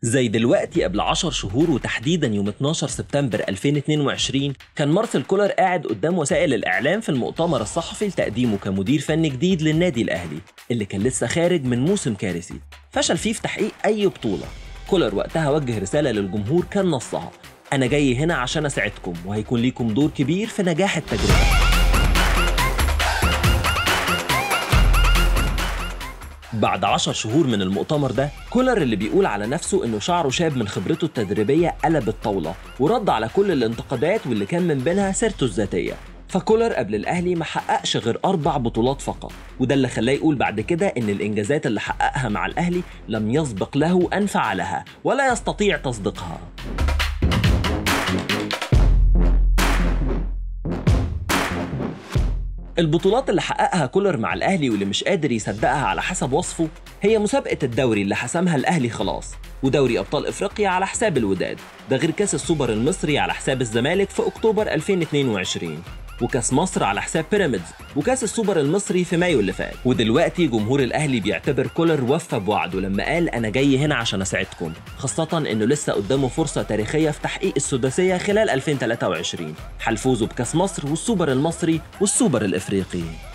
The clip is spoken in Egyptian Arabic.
زي دلوقتي قبل 10 شهور وتحديدا يوم 12 سبتمبر 2022 كان مارسيل كولر قاعد قدام وسائل الإعلام في المؤتمر الصحفي لتقديمه كمدير فني جديد للنادي الأهلي اللي كان لسه خارج من موسم كارثي فشل فيه في تحقيق أي بطولة كولر وقتها وجه رسالة للجمهور كان نصها أنا جاي هنا عشان أساعدكم وهيكون ليكم دور كبير في نجاح التجربة بعد عشر شهور من المؤتمر ده كولر اللي بيقول على نفسه انه شعره شاب من خبرته التدريبيه قلب الطاوله ورد على كل الانتقادات واللي كان من بينها سيرته الذاتيه فكولر قبل الاهلي ما حققش غير اربع بطولات فقط وده اللي خلاه يقول بعد كده ان الانجازات اللي حققها مع الاهلي لم يسبق له ان فعلها ولا يستطيع تصديقها البطولات اللي حققها كولر مع الاهلي واللي مش قادر يصدقها على حسب وصفه هي مسابقه الدوري اللي حسمها الاهلي خلاص ودوري ابطال افريقيا على حساب الوداد ده غير كاس السوبر المصري على حساب الزمالك في اكتوبر 2022 وكاس مصر على حساب بيراميدز وكاس السوبر المصري في مايو اللي فات ودلوقتي جمهور الاهلي بيعتبر كولر وفى بوعده لما قال انا جاي هنا عشان اساعدكم خاصه انه لسه قدامه فرصه تاريخيه في تحقيق السداسيه خلال 2023 حال فوزه بكاس مصر والسوبر المصري والسوبر الافريقي